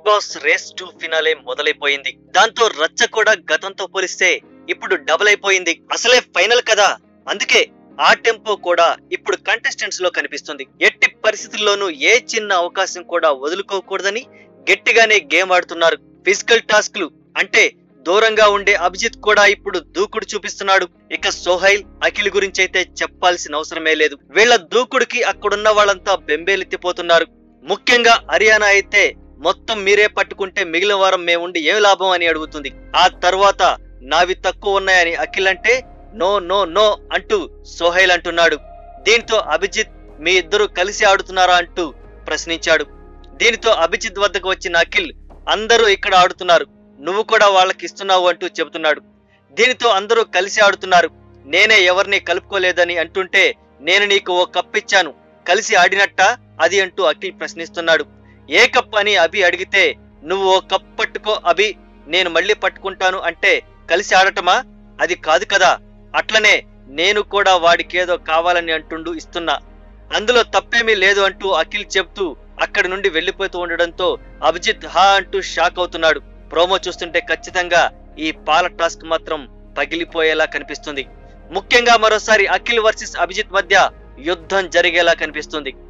big Boss race to finale మొదలైపోయింది దాంతో రచ్చ కూడా గతంతో పోలిస్తే ఇప్పుడు డబుల్ అయిపోయింది అసలే ఫైనల్ కదా అందుకే ఆ టెంపో కూడా ఇప్పుడు కంటెస్టెంట్స్ లో కనిపిస్తుంది ఎట్టి పరిస్థితుల్లోనూ ఏ చిన్న అవకాశం కూడా వదులుకోకూడదని గట్టిగానే గేమ్ ఆడుతున్నారు ఫిజికల్ టాస్క్లు అంటే దూరంగా ఉండే అభిజిత్ కూడా ఇప్పుడు దూకుడు చూపిస్తున్నాడు ఇక సోహైల్ అఖిల్ గురించి అయితే చెప్పాల్సిన అవసరమే లేదు వీళ్ళ దూకుడుకి అక్కడున్న వాళ్ళంతా బెంబేలెత్తిపోతున్నారు ముఖ్యంగా హర్యానా అయితే మొత్తం మీరే పట్టుకుంటే మిగిలిన వారం మేముండి ఏం లాభం అని అడుగుతుంది ఆ తర్వాత నావి తక్కువ ఉన్నాయని అఖిల్ అంటే నో నో నో అంటూ సోహైల్ అంటున్నాడు దీంతో అభిజిత్ మీ ఇద్దరు కలిసి ఆడుతున్నారా అంటూ ప్రశ్నించాడు దీనితో అభిజిత్ వద్దకు వచ్చిన అఖిల్ అందరూ ఇక్కడ ఆడుతున్నారు నువ్వు కూడా వాళ్ళకి ఇస్తున్నావు అంటూ చెబుతున్నాడు దీనితో అందరూ కలిసి ఆడుతున్నారు నేనే ఎవరిని కలుపుకోలేదని అంటుంటే నేను నీకు ఓ కప్ ఇచ్చాను కలిసి ఆడినట్టా అది అంటూ అఖిల్ ప్రశ్నిస్తున్నాడు ఏ కప్ అని అభి అడిగితే నువ్వు ఓ కప్ పట్టుకో అభి నేను మళ్ళీ పట్టుకుంటాను అంటే కలిసి ఆడటమా అది కాదు కదా అట్లనే నేను కూడా వాడికేదో కావాలని అంటుండు ఇస్తున్నా అందులో తప్పేమీ లేదు అంటూ అఖిల్ చెప్తూ అక్కడి నుండి వెళ్లిపోతూ ఉండడంతో అభిజిత్ హా అంటూ షాక్ అవుతున్నాడు ప్రోమో చూస్తుంటే ఖచ్చితంగా ఈ పాల టాస్క్ మాత్రం పగిలిపోయేలా కనిపిస్తుంది ముఖ్యంగా మరోసారి అఖిల్ వర్సెస్ అభిజిత్ మధ్య యుద్ధం జరిగేలా కనిపిస్తుంది